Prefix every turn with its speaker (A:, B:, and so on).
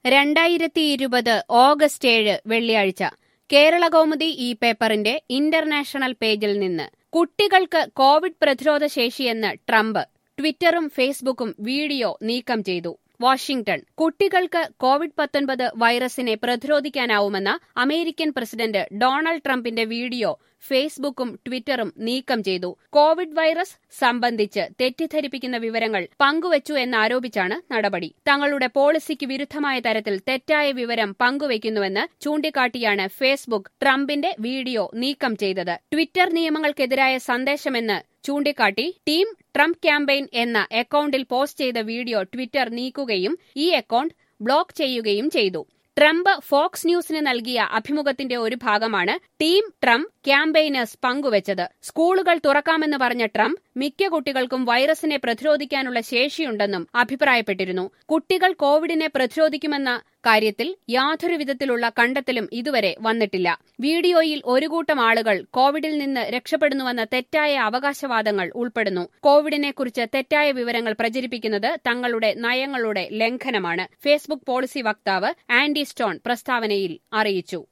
A: രണ്ടായിരത്തി ഇരുപത് ഓഗസ്റ്റ് ഏഴ് വെള്ളിയാഴ്ച കേരളകൗമുദി ഈ പേപ്പറിന്റെ ഇന്റർനാഷണൽ പേജിൽ നിന്ന് കുട്ടികൾക്ക് കോവിഡ് പ്രതിരോധ ശേഷിയെന്ന് ട്രംപ് ട്വിറ്ററും ഫേസ്ബുക്കും വീഡിയോ നീക്കം ചെയ്തു വാഷിംഗ്ടൺ കുട്ടികൾക്ക് കോവിഡ് പത്തൊൻപത് വൈറസിനെ പ്രതിരോധിക്കാനാവുമെന്ന അമേരിക്കൻ പ്രസിഡന്റ് ഡൊണാൾഡ് ട്രംപിന്റെ വീഡിയോ ഫേസ്ബുക്കും ട്വിറ്ററും നീക്കം ചെയ്തു കോവിഡ് വൈറസ് സംബന്ധിച്ച് തെറ്റിദ്ധരിപ്പിക്കുന്ന വിവരങ്ങൾ പങ്കുവച്ചു എന്നാരോപിച്ചാണ് നടപടി തങ്ങളുടെ പോളിസിക്ക് വിരുദ്ധമായ തരത്തിൽ തെറ്റായ വിവരം പങ്കുവയ്ക്കുന്നുവെന്ന് ചൂണ്ടിക്കാട്ടിയാണ് ഫേസ്ബുക്ക് ട്രംപിന്റെ വീഡിയോ നീക്കം ചെയ്തത് ട്വിറ്റർ നിയമങ്ങൾക്കെതിരായ സന്ദേശമെന്ന് ചൂണ്ടിക്കാട്ടി ടീം ട്രംപ് ക്യാമ്പയിൻ എന്ന അക്കൌണ്ടിൽ പോസ്റ്റ് ചെയ്ത വീഡിയോ ട്വിറ്റർ നീക്കുകയും ഈ അക്കൌണ്ട് ബ്ലോക്ക് ചെയ്യുകയും ചെയ്തു ട്രംപ് ഫോക്സ് ന്യൂസിന് നൽകിയ അഭിമുഖത്തിന്റെ ഒരു ഭാഗമാണ് ടീം ട്രംപ് ക്യാമ്പയിനേഴ്സ് പങ്കുവച്ചത് സ്കൂളുകൾ തുറക്കാമെന്ന് പറഞ്ഞ ട്രംപ് മിക്ക കുട്ടികൾക്കും വൈറസിനെ പ്രതിരോധിക്കാനുള്ള ശേഷിയുണ്ടെന്നും അഭിപ്രായപ്പെട്ടിരുന്നു കുട്ടികൾ കോവിഡിനെ പ്രതിരോധിക്കുമെന്ന കാര്യത്തിൽ യാതൊരു വിധത്തിലുള്ള കണ്ടെത്തലും ഇതുവരെ വന്നിട്ടില്ല വീഡിയോയിൽ ഒരു കൂട്ടം ആളുകൾ കോവിഡിൽ നിന്ന് രക്ഷപ്പെടുന്നുവെന്ന തെറ്റായ അവകാശവാദങ്ങൾ ഉൾപ്പെടുന്നു കോവിഡിനെക്കുറിച്ച് തെറ്റായ വിവരങ്ങൾ പ്രചരിപ്പിക്കുന്നത് തങ്ങളുടെ നയങ്ങളുടെ ലംഘനമാണ് ഫേസ്ബുക്ക് പോളിസി വക്താവ് ആൻഡി സ്റ്റോൺ പ്രസ്താവനയിൽ അറിയിച്ചു